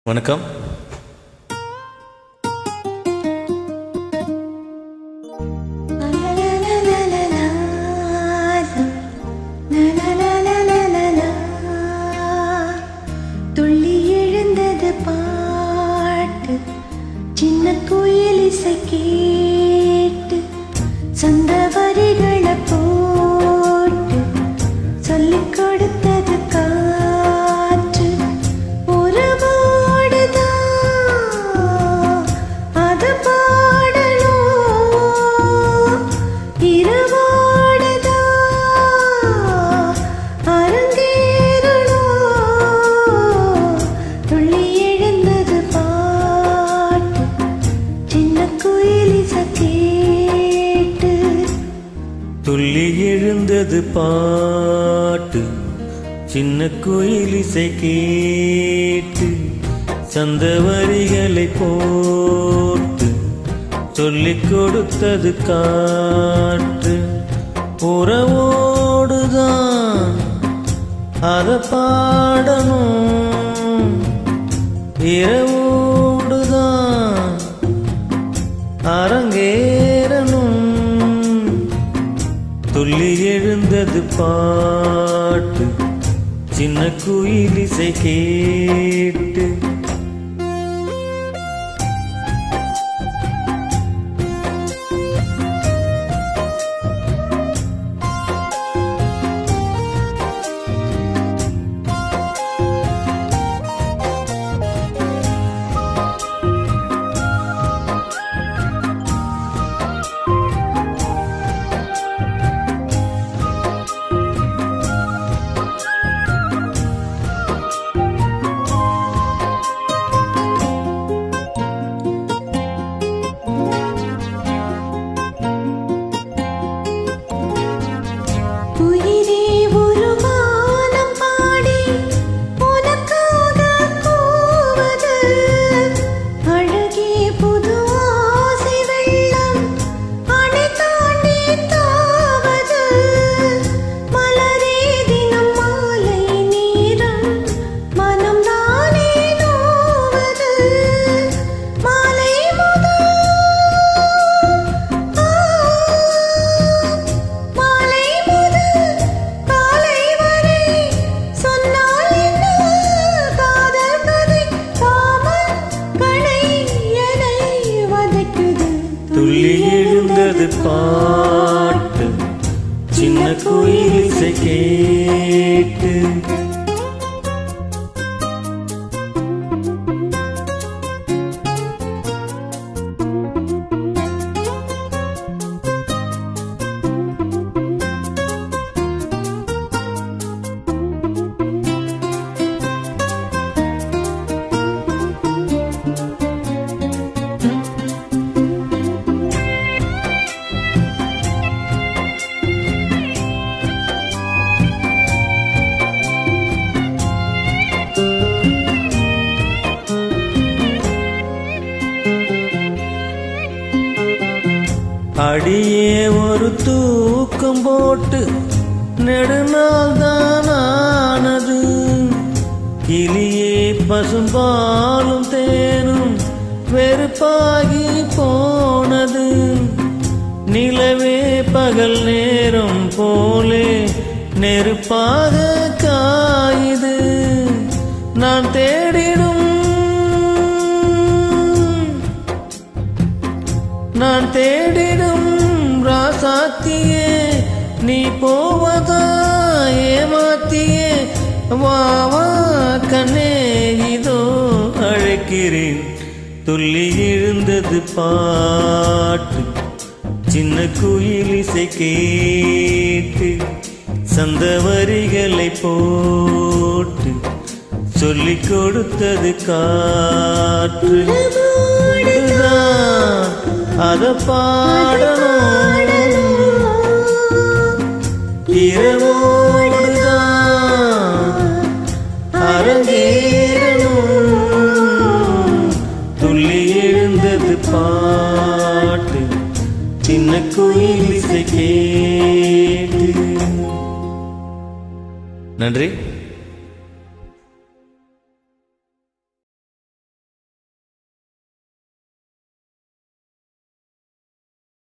வணக்கம் துள்ளி எழுந்தது பாட்டு சின்ன குயில் இசை கேட்டு சொந்த வரிகளை போட்டு சொல்லிக் கொடுத்தது காற்று உறவோடுதான் அது பாடணும் இரவோடுதான் அரங்கேறணும் துள்ளி எழுந்தது பாட்டு சின்ன குயில் இசை கேட்டு துள்ளி எழுந்தது பாட்டு சின்ன குயில் இசை கேட்டு சந்த வரிகளை போட்டு சொல்லிக் கொடுத்தது காற்று உறவோடுதான் அத பாடணும் இரவோடுதான் அரங்கேறணும் துள்ளி எழுந்தது பாட்டு சின்ன குயில் இசை கேட்டு உயிரே ஒரு வானம் பாடி உனக்காக கூவது அழகே புது ஆசை வெள்ளம் அணை தாண்டி தாவது மலரே தினம் மாலை நேரம் மனம் தானே நோவது மாலை முதல் மாலை முதல் காலை வரை சொன்னால் என்ன காதல் கதை காமன் கணை எனை வதைக்குது துள்ளி எழுந்தது பாட்டு சின்ன குயில் இசை கேட்டு அடியே ஒரு தூக்கம் போட்டு நெடுநாள் தான் ஆனது கிளியே பசும்பாலும் தேனும் வெறுப்பாகி போனது நிலவே பகல் நேரம் போலே நெருப்பாக காயுது நான் தேடிடும் நான் தேடிடும் ராசாத்தியே நீ போவதா ஏமாத்தியே வா வா கண்ணே இதோ அழைக்கிறேன் துள்ளி எழுந்தது பாட்டு சின்ன குயில் இசை கேட்டு சந்த வரிகளை போட்டு சொல்லிக் கொடுத்தது காற்று இதுதான் அத பாடணும் இரவோடுதான் அரங்கேறணும் துள்ளி எழுந்தது பாட்டு சின்ன குயில் இசை கேட்டு நன்றி